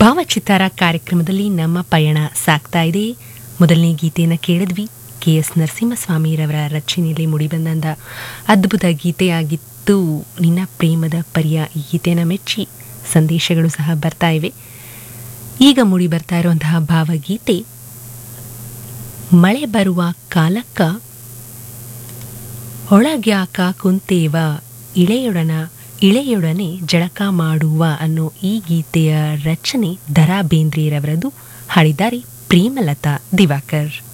ಭಾವಚಿತ್ತಾರ ಕಾರ್ಯಕ್ರಮದಲ್ಲಿ ನಮ್ಮ ಪಯಣ ಸಾಗ್ತಾ ಇದೆ ಮೊದಲನೇ ಗೀತೆಯನ್ನು ಕೇಳಿದ್ವಿ ಕೆ ಎಸ್ ನರಸಿಂಹಸ್ವಾಮಿರವರ ರಚನೆಯಲ್ಲಿ ಮೂಡಿಬಂದಂಥ ಅದ್ಭುತ ಗೀತೆಯಾಗಿತ್ತು ನಿನ್ನ ಪ್ರೇಮದ ಪರಿಯ ಈ ಗೀತೆಯನ್ನು ಮೆಚ್ಚಿ ಸಂದೇಶಗಳು ಸಹ ಬರ್ತಾ ಇವೆ ಈಗ ಮೂಡಿ ಬರ್ತಾ ಇರುವಂತಹ ಭಾವಗೀತೆ ಮಳೆ ಬರುವ ಕಾಲಕ್ಕ ಒಳಗ್ಯಾಕ ಕುಂತೇವ ಇಳೆಯೊಡನ ಇಳೆಯೊಡನೆ ಜಳಕ ಮಾಡುವ ಅನ್ನೋ ಈ ಗೀತೆಯ ರಚನೆ ದರಾ ಬೇಂದ್ರೆರವರದು ಹಾಡಿದ್ದಾರೆ ಪ್ರೇಮಲತಾ ದಿವಾಕರ್